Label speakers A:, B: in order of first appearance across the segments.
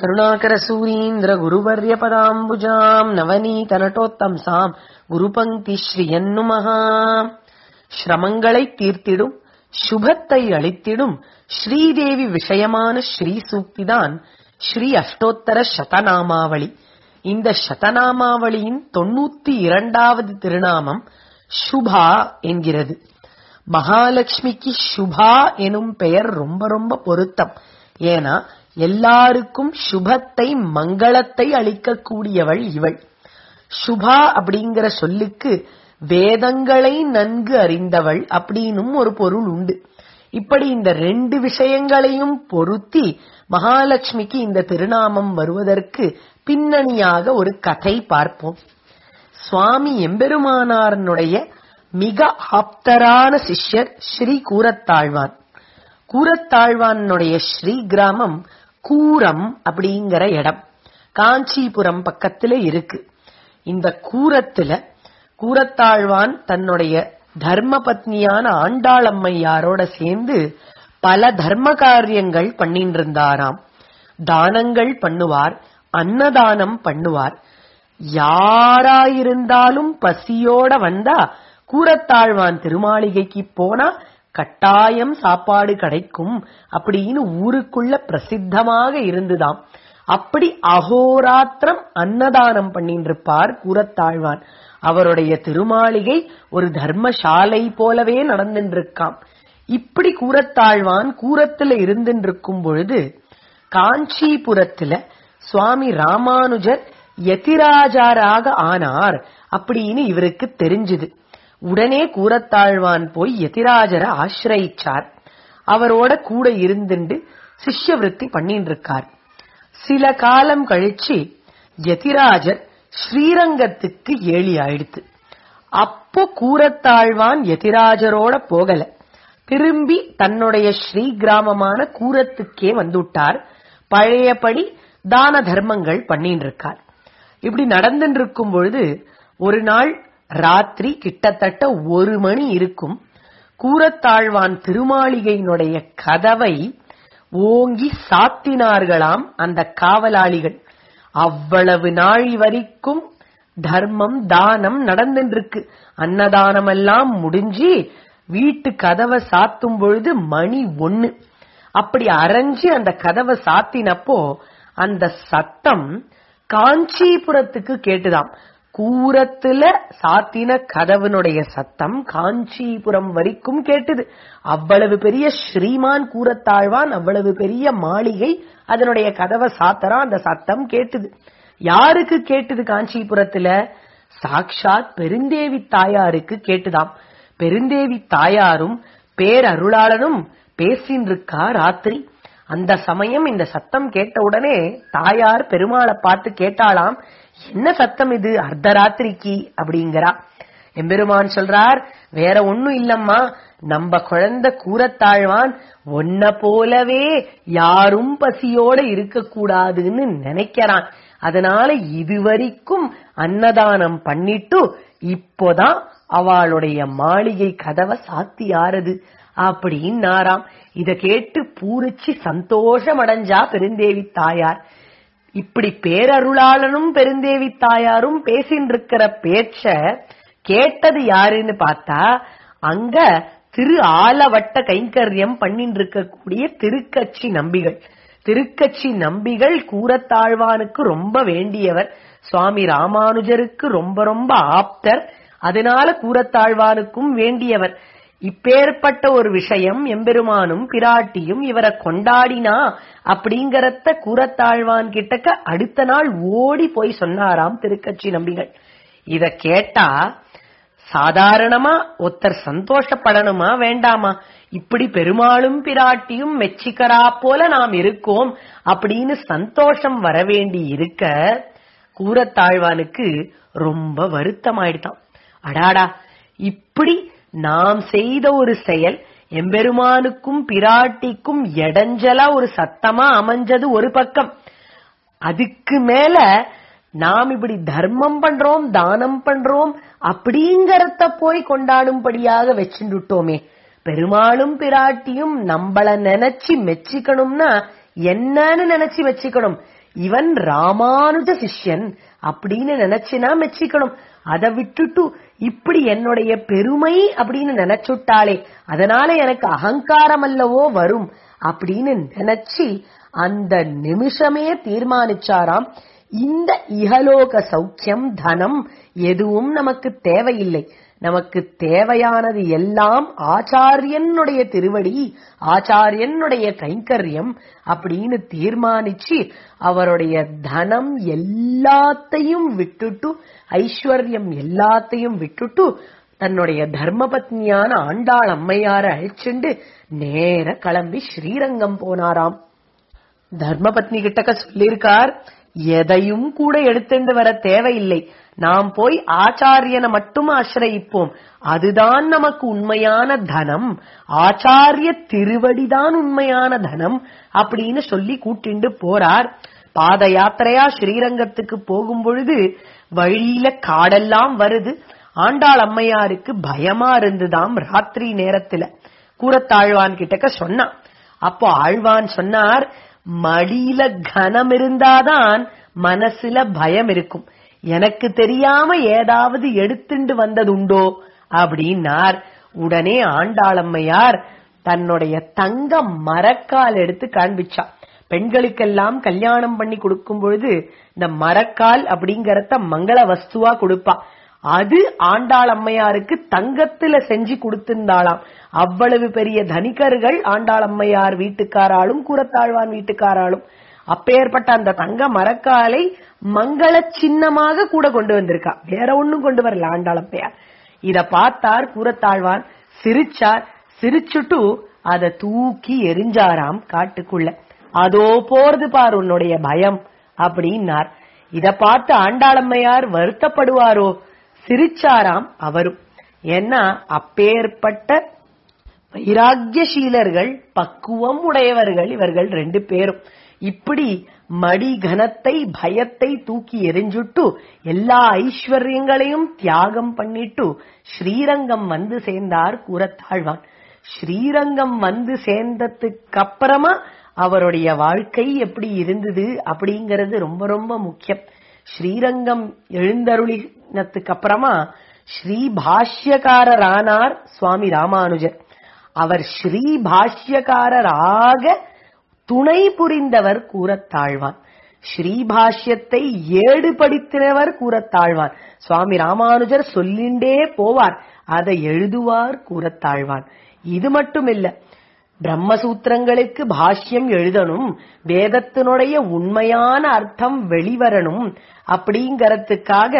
A: करुणाकरसूरीन्द्रगुरुवर्यपदाम्बुजाम् நவநீதநட்டோத்தம்சாம் குருபங்கி ஸ்ரீயன்னுமஹா ஸ்ரமங்களை தீர்த்திடும் சுபத்தை அளித்திடும் ஸ்ரீதேவி விஷயமான ஸ்ரீ சூக்திதான் ஸ்ரீ அஷ்டோத்தர சதநாமாவளி இந்த சதநாமாவளியின் தொண்ணூத்தி இரண்டாவது திருநாமம் சுபா என்கிறது மகாலட்சுமிக்கு சுபா எனும் பெயர் ரொம்ப ரொம்ப பொருத்தம் ஏன்னா எல்லாருக்கும் சுபத்தை மங்களத்தை அளிக்கக்கூடியவள் இவள் சுபா அப்படிங்கிற சொல்லுக்கு வேதங்களை நன்கு அறிந்தவள் அப்படின்னும் ஒரு பொருள் உண்டு இப்படி இந்த ரெண்டு விஷயங்களையும் பொருத்தி மகாலட்சுமிக்கு இந்த திருநாமம் வருவதற்கு பின்னணியாக ஒரு கதை பார்ப்போம் சுவாமி எம்பெருமானாரனுடைய மிக ஆப்தரான சிஷ்யர் ஸ்ரீ கூரத்தாழ்வான் கூரத்தாழ்வானுடைய ஸ்ரீ கிராமம் கூரம் அப்படிங்கிற இடம் காஞ்சிபுரம் பக்கத்துல இருக்கு இந்த கூரத்துல கூரத்தாழ்வான் தன்னுடைய தர்ம பத்னியான ஆண்டாளம்மையாரோட சேர்ந்து பல தர்ம காரியங்கள் பண்ணிட்டு இருந்தாராம் தானங்கள் பண்ணுவார் அன்னதானம் பண்ணுவார் யாராயிருந்தாலும் பசியோட வந்தா கூரத்தாழ்வான் திருமாளிகைக்கு போனா கட்டாயம் சாப்பாடு கிடைக்கும் அப்படின்னு ஊருக்குள்ள பிரசித்தமாக இருந்துதாம் அப்படி அகோராத்திரம் அன்னதானம் பண்ணிட்டு இருப்பார் கூரத்தாழ்வான் அவருடைய திருமாளிகை ஒரு தர்மசாலை போலவே நடந்துட்டு இருக்காம் இப்படி கூரத்தாழ்வான் கூரத்துல இருந்துட்டு இருக்கும் பொழுது காஞ்சிபுரத்துல சுவாமி ராமானுஜர் யதிராஜாராக ஆனார் அப்படின்னு இவருக்கு தெரிஞ்சுது உடனே கூரத்தாழ்வான் போய் யதிராஜரை ஆசிரயிச்சார் அவரோட கூட இருந்துண்டு சிஷ்யவிருத்தி பண்ணிட்டு இருக்கார் சில காலம் கழிச்சு யதிராஜர் ஸ்ரீரங்கத்துக்கு ஏழி ஆயிடுத்து அப்போ கூரத்தாழ்வான் யதிராஜரோட போகல திரும்பி தன்னுடைய ஸ்ரீ கிராமமான கூரத்துக்கே வந்துட்டார் பழையபடி தான தர்மங்கள் பண்ணிட்டு இருக்கார் இப்படி நடந்துட்டு இருக்கும் பொழுது ஒரு நாள் ராத்திரி கிட்டத்தட்ட ஒரு மணி இருக்கும் கூரத்தாழ்வான் திருமாளிகையினுடைய கதவை ஓங்கி சாத்தினார்களாம் அந்த காவலாளிகள் அவ்வளவு நாள் வரைக்கும் தர்மம் தானம் நடந்துருக்கு அன்னதானம் எல்லாம் முடிஞ்சு வீட்டு கதவை சாத்தும் பொழுது மணி ஒண்ணு அப்படி அரைஞ்சு அந்த கதவை சாத்தினப்போ அந்த சத்தம் காஞ்சிபுரத்துக்கு கேட்டுதாம் கூரத்துல சாத்தின கதவனுடைய சத்தம் காஞ்சிபுரம் வரைக்கும் கேட்டுது அவ்வளவு பெரிய ஸ்ரீமான் கூரத்தாழ்வான் அவ்வளவு பெரிய மாளிகை அதனுடைய கதவை சாத்தரா அந்த சத்தம் கேட்டுது யாருக்கு கேட்டுது காஞ்சிபுரத்துல சாக்ஷாத் பெருந்தேவி தாயாருக்கு கேட்டுதாம் பெருந்தேவி தாயாரும் பேரருளாளனும் பேசின்னு இருக்கா ராத்திரி அந்த சமயம் இந்த சத்தம் கேட்ட உடனே தாயார் பெருமாளை பார்த்து கேட்டாளாம் என்ன சத்தம் இது அர்த்தராத்திரிக்கு அப்படிங்கிறா எம்பெருமான் சொல்றார் வேற ஒண்ணும் இல்லம்மா நம்ம குழந்தை கூறத்தாழ்வான் ஒன்ன போலவே யாரும் பசியோட இருக்கக்கூடாதுன்னு நினைக்கிறான் அதனால இதுவரைக்கும் அன்னதானம் பண்ணிட்டு இப்போதான் அவளுடைய மாளிகை கதவை சாத்தி ஆறுது அப்படின்னாராம் இத கேட்டு பூரிச்சு சந்தோஷம் அடைஞ்சா பெருந்தேவி தாயார் இப்படி பேரருளாளனும் பெருந்தேவி தாயாரும் பேசின்னு இருக்கிற பேச்ச கேட்டது யாருன்னு பார்த்தா அங்க திரு ஆலவட்ட கைங்கரியம் பண்ணிட்டு இருக்கக்கூடிய திருக்கட்சி நம்பிகள் திருக்கட்சி நம்பிகள் கூரத்தாழ்வானுக்கு ரொம்ப வேண்டியவர் சுவாமி ராமானுஜருக்கு ரொம்ப ரொம்ப ஆப்தர் அதனால கூரத்தாழ்வானுக்கும் வேண்டியவர் இப்பேற்பட்ட ஒரு விஷயம் எம்பெருமானும் பிராட்டியும் இவரை கொண்டாடினா அப்படிங்கறத கூரத்தாழ்வான் கிட்டக்க அடுத்த நாள் ஓடி போய் சொன்னாராம் திருக்கட்சி நம்பிகள் இத கேட்டா சாதாரணமா ஒருத்தர் சந்தோஷப்படணுமா வேண்டாமா இப்படி பெருமாளும் பிராட்டியும் மெச்சிக்கரா போல நாம் இருக்கோம் அப்படின்னு சந்தோஷம் வர வேண்டி இருக்க கூரத்தாழ்வானுக்கு ரொம்ப வருத்தமாயிடுதான் அடாடா இப்படி நாம் செய்த ஒரு செயல் எம்பெருமானுக்கும் பிராட்டிக்கும் எடஞ்சலா ஒரு சத்தமா அமைஞ்சது ஒரு பக்கம் அதுக்கு மேல நாம் இப்படி தர்மம் பண்றோம் தானம் பண்றோம் அப்படிங்கறத போய் கொண்டாடும்படியாக வச்சுட்டோமே பெருமாளும் பிராட்டியும் நம்மள நினைச்சு மெச்சிக்கணும்னா என்னன்னு நினைச்சு வச்சுக்கணும் இவன் ராமானுஜ சிஷ்யன் அப்படின்னு நினைச்சுனா மெச்சிக்கணும் அதை விட்டுட்டு இப்படி என்னுடைய பெருமை அப்படின்னு நினைச்சுட்டாளே அதனால எனக்கு அகங்காரம் அல்லவோ வரும் அப்படின்னு நினைச்சு அந்த நிமிஷமே தீர்மானிச்சாராம் இந்த இகலோக சௌக்கியம் தனம் எதுவும் நமக்கு தேவையில்லை நமக்கு தேவையானது எல்லாம் ஆச்சாரியனுடைய திருவடி ஆச்சாரியனுடைய கைங்கரியம் அப்படின்னு தீர்மானிச்சு அவருடைய தனம் எல்லாத்தையும் விட்டுட்டு ஐஸ்வர்யம் எல்லாத்தையும் விட்டுட்டு தன்னுடைய தர்மபத்னியான ஆண்டாள் அம்மையார அழைச்சுண்டு நேர கிளம்பி ஸ்ரீரங்கம் போனாராம் தர்மபத்னி கிட்டக்க சொல்லியிருக்கார் எதையும் கூட எடுத்துட்டு வர தேவையில்லை நாம் போய் ஆச்சாரியனை மட்டும் ஆசிரயிப்போம் அதுதான் நமக்கு உண்மையான தனம் ஆச்சாரிய திருவடிதான் உண்மையான தனம் அப்படின்னு சொல்லி கூட்டிண்டு போறார் பாத யாத்திரையா ஸ்ரீரங்கத்துக்கு போகும் பொழுது வழியில காடெல்லாம் வருது ஆண்டாள் அம்மையாருக்கு பயமா இருந்துதாம் ராத்திரி நேரத்துல கூரத்தாழ்வான் கிட்டக்க சொன்னான் அப்போ ஆழ்வான் சொன்னார் மடியில கனம் இருந்தாதான் மனசுல பயம் இருக்கும் எனக்கு தெரியாம ஏதாவது எடுத்துண்டு வந்ததுண்டோ அப்படின்னார் உடனே ஆண்டாளம்மையார் தன்னுடைய தங்க மரக்கால் எடுத்து காண்பிச்சா பெண்களுக்கெல்லாம் கல்யாணம் பண்ணி கொடுக்கும் பொழுது இந்த மரக்கால் அப்படிங்கறத மங்கள வஸ்துவா கொடுப்பா அது ஆண்டாள் அம்மையாருக்கு தங்கத்துல செஞ்சு கொடுத்திருந்தாளாம் அவ்வளவு பெரிய தனிகர்கள் ஆண்டாள் அம்மையார் வீட்டுக்காராலும் கூரத்தாழ்வான் வீட்டுக்காராலும் அப்பேற்பட்ட அந்த தங்க மரக்காலை மங்கள சின்னமாக கூட கொண்டு வந்திருக்கா வேற ஒண்ணும் கொண்டு வரல ஆண்டாள் அம்மையார் இத பார்த்தார் கூரத்தாழ்வான் சிரிச்சார் சிரிச்சுட்டு அத தூக்கி எரிஞ்சாராம் காட்டுக்குள்ள அதோ போறது பார் உன்னுடைய பயம் அப்படின்னார் இத பார்த்து ஆண்டாளம்மையார் வருத்தப்படுவாரோ சிரிச்சாராம் அவரும் ஏன்னா அப்பேற்பட்ட வைராக்கியசீலர்கள் பக்குவம் உடையவர்கள் இவர்கள் ரெண்டு பேரும் இப்படி மடி கனத்தை பயத்தை தூக்கி எரிஞ்சுட்டு எல்லா ஐஸ்வர்யங்களையும் தியாகம் பண்ணிட்டு ஸ்ரீரங்கம் வந்து சேர்ந்தார் கூறத்தாழ்வான் ஸ்ரீரங்கம் வந்து சேர்ந்ததுக்கு அப்புறமா அவருடைய வாழ்க்கை எப்படி இருந்தது அப்படிங்கறது ரொம்ப ரொம்ப முக்கியம் ஸ்ரீரங்கம் எழுந்தருளினத்துக்கு அப்புறமா ஸ்ரீ பாஷ்யக்காரரானார் சுவாமி ராமானுஜர் அவர் ஸ்ரீ பாஷ்யக்காரராக துணை புரிந்தவர் கூறத்தாழ்வான் ஸ்ரீபாஷ்யத்தை ஏடுபடுத்தினவர் கூறத்தாழ்வான் சுவாமி ராமானுஜர் சொல்லிண்டே போவார் அதை எழுதுவார் கூறத்தாழ்வான் இது மட்டும் இல்ல பிரம்மசூத்திரங்களுக்கு பாஷ்யம் எழுதணும் வேதத்தினுடைய உண்மையான அர்த்தம் வெளிவரணும் அப்படிங்கறதுக்காக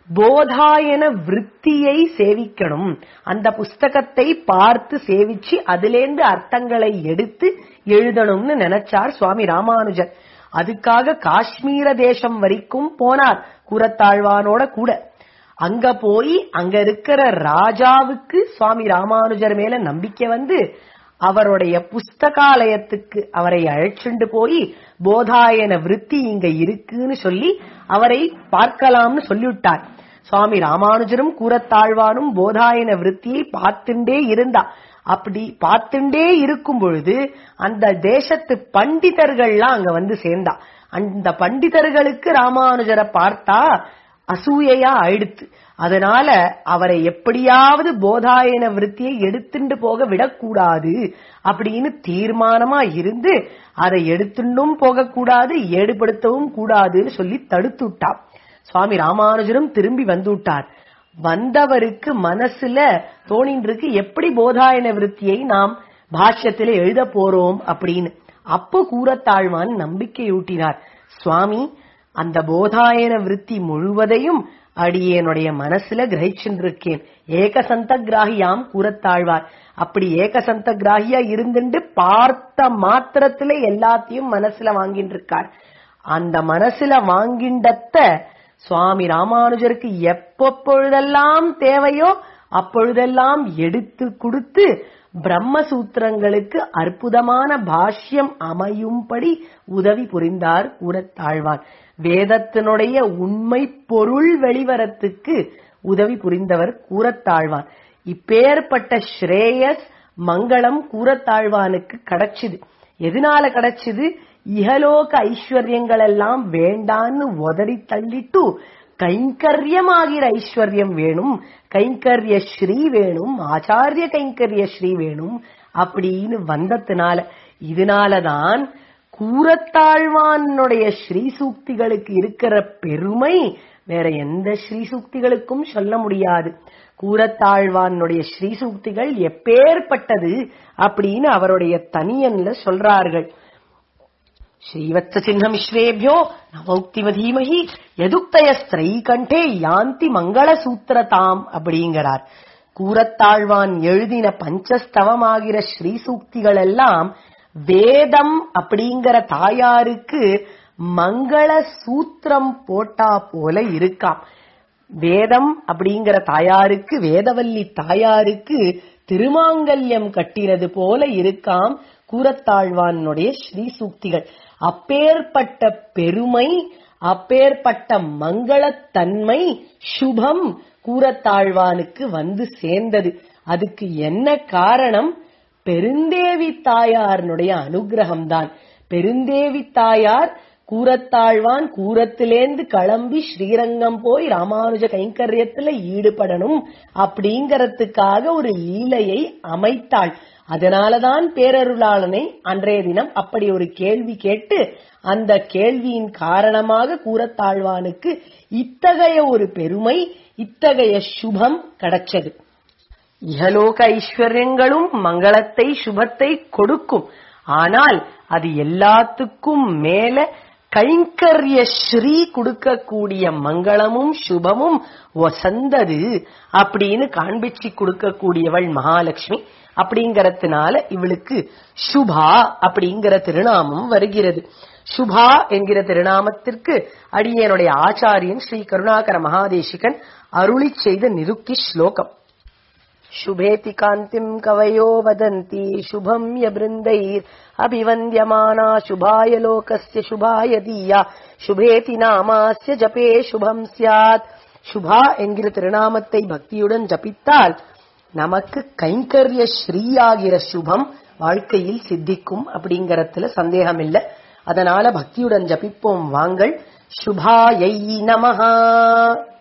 A: போதாயன விற்த்தியை சேவிக்கணும் அந்த புஸ்தகத்தை பார்த்து சேவிச்சு அதிலேந்து அர்த்தங்களை எடுத்து எழுதணும்னு நினைச்சார் சுவாமி ராமானுஜர் அதுக்காக காஷ்மீர தேசம் வரைக்கும் போனார் கூறத்தாழ்வானோட கூட அங்க போய் அங்க இருக்கிற ராஜாவுக்கு சுவாமி ராமானுஜர் மேல நம்பிக்கை வந்து அவருடைய புஸ்தகாலயத்துக்கு அவரை அழைச்சுண்டு போய் போதாயன விருத்தி இங்க இருக்குன்னு சொல்லி அவரை பார்க்கலாம்னு சொல்லிவிட்டார் சுவாமி ராமானுஜரும் கூறத்தாழ்வானும் போதாயன விருத்தியை பார்த்துண்டே இருந்தா அப்படி பார்த்துண்டே இருக்கும் பொழுது அந்த தேசத்து பண்டிதர்கள்லாம் அங்க வந்து சேர்ந்தா அந்த பண்டிதர்களுக்கு ராமானுஜரை பார்த்தா அசூயையா ஆயிடுத்து அதனால அவரை எப்படியாவது போதாயன விருத்தியை எடுத்துட்டு போக விடக்கூடாது அப்படின்னு தீர்மானமா இருந்து அதை எடுத்துட்டும் போகக்கூடாது ஏடுபடுத்தவும் கூடாதுன்னு சொல்லி தடுத்து விட்டார் சுவாமி ராமானுஜரும் திரும்பி வந்து விட்டார் வந்தவருக்கு மனசுல தோணின்னு இருக்கு எப்படி போதாயன விருத்தியை நாம் பாஷ்யத்திலே எழுத போறோம் அப்படின்னு அப்போ கூறத்தாழ்வான் நம்பிக்கையூட்டினார் சுவாமி அந்த போதாயன விருத்தி முழுவதையும் அடியேனுடைய மனசுல கிரகிச்சுருக்கேன் ஏகசந்த கிராகியாம் கூறத்தாழ்வார் அப்படி ஏகசந்த கிராகியா இருந்துட்டு பார்த்த மாத்திரத்துல எல்லாத்தையும் மனசுல வாங்கிட்டு இருக்கார் அந்த மனசுல வாங்கிண்டத்த சுவாமி ராமானுஜருக்கு எப்பொழுதெல்லாம் தேவையோ அப்பொழுதெல்லாம் எடுத்து கொடுத்து பிரம்மசூத்திரங்களுக்கு அற்புதமான பாஷ்யம் அமையும்படி உதவி புரிந்தார் கூறத்தாழ்வான் வேதத்தினுடைய உண்மை பொருள் வெளிவரத்துக்கு உதவி புரிந்தவர் கூறத்தாழ்வான் இப்பேற்பட்ட ஸ்ரேயஸ் மங்களம் கூறத்தாழ்வானுக்கு கிடைச்சுது எதனால கிடைச்சது இகலோக ஐஸ்வர்யங்கள் எல்லாம் வேண்டான்னு உதறி தள்ளிட்டு கைங்கரியமாகிற ஐஸ்வர்யம் வேணும் கைங்கரிய ஸ்ரீ வேணும் ஆச்சாரிய கைங்கரிய ஸ்ரீ வேணும் அப்படின்னு வந்ததுனால இதனாலதான் கூரத்தாழ்வானுடைய ஸ்ரீ சூக்திகளுக்கு இருக்கிற பெருமை வேற எந்த ஸ்ரீ சூக்திகளுக்கும் சொல்ல முடியாது கூரத்தாழ்வானுடைய ஸ்ரீ சூக்திகள் எப்பேற்பட்டது அப்படின்னு அவருடைய தனியன்ல சொல்றார்கள் ஸ்ரீவத்ச சின்னமிஸ்ரேபியோ நவௌக்திம தீமகி எதுக்தயஸ்திரை கண்டே யாந்தி மங்கள சூத்திரதாம் அப்படிங்கிறார் கூரத்தாழ்வான் எழுதின பஞ்சஸ்தவமாகிற ஸ்ரீ சூக்திகள் எல்லாம் வேதம் அப்படிங்கிற தாயாருக்கு மங்கள சூத்திரம் போட்டா போல இருக்காம் வேதம் அப்படிங்கிற தாயாருக்கு வேதவல்லி தாயாருக்கு திருமாங்கல்யம் கட்டினது போல இருக்காம் கூரத்தாழ்வானுடைய ஸ்ரீ சூக்திகள் அப்பேற்பட்ட பெருமை அப்பேற்பட்ட மங்களத்தன்மை சுபம் கூரத்தாழ்வானுக்கு வந்து சேர்ந்தது அதுக்கு என்ன காரணம் பெருந்தேவி தாயாரனுடைய அனுகிரகம்தான் பெருந்தேவி தாயார் கூரத்தாழ்வான் கூரத்திலேந்து கிளம்பி ஸ்ரீரங்கம் போய் ராமானுஜ கைங்கரியத்துல ஈடுபடணும் அப்படிங்கறதுக்காக ஒரு லீலையை அமைத்தாள் அதனாலதான் பேரருளாளனை அன்றைய தினம் அப்படி ஒரு கேள்வி கேட்டு அந்த கேள்வியின் காரணமாக கூரத்தாழ்வானுக்கு இத்தகைய ஒரு பெருமை இத்தகைய சுபம் கிடைச்சது இகலோக ஐஸ்வர்யங்களும் மங்களத்தை சுபத்தை கொடுக்கும் ஆனால் அது எல்லாத்துக்கும் மேல கைங்கரிய ஸ்ரீ கொடுக்கக்கூடிய மங்களமும் சுபமும் வசந்தது அப்படின்னு காண்பிச்சு கொடுக்கக்கூடியவள் மகாலட்சுமி அப்படிங்கறதுனால இவளுக்கு சுபா அப்படிங்கிற திருநாமம் வருகிறது சுபா என்கிற திருநாமத்திற்கு அடியனுடைய ஆச்சாரியன் ஸ்ரீ கருணாகர மகாதேசிகன் அருளி செய்த நிருக்தி ஸ்லோகம் शुभेति कान्तिम् कवयो वदन्ति शुभम् यबृन्दैर् अभिवन्द्यमाना शुभाय लोकस्य शुभाय दीया शुभेति நாமாஸ்ய ஜபே சுபம் சியாத் சுபா என்கிற திருநாமத்தை பக்தியுடன் ஜபித்தால் நமக்கு கைங்கரிய ஸ்ரீயாகிற சுபம் வாழ்க்கையில் சித்திக்கும் அப்படிங்கறதுல சந்தேகம் இல்லை அதனால பக்தியுடன் ஜபிப்போம் வாங்கள் சுபாயை நமஹா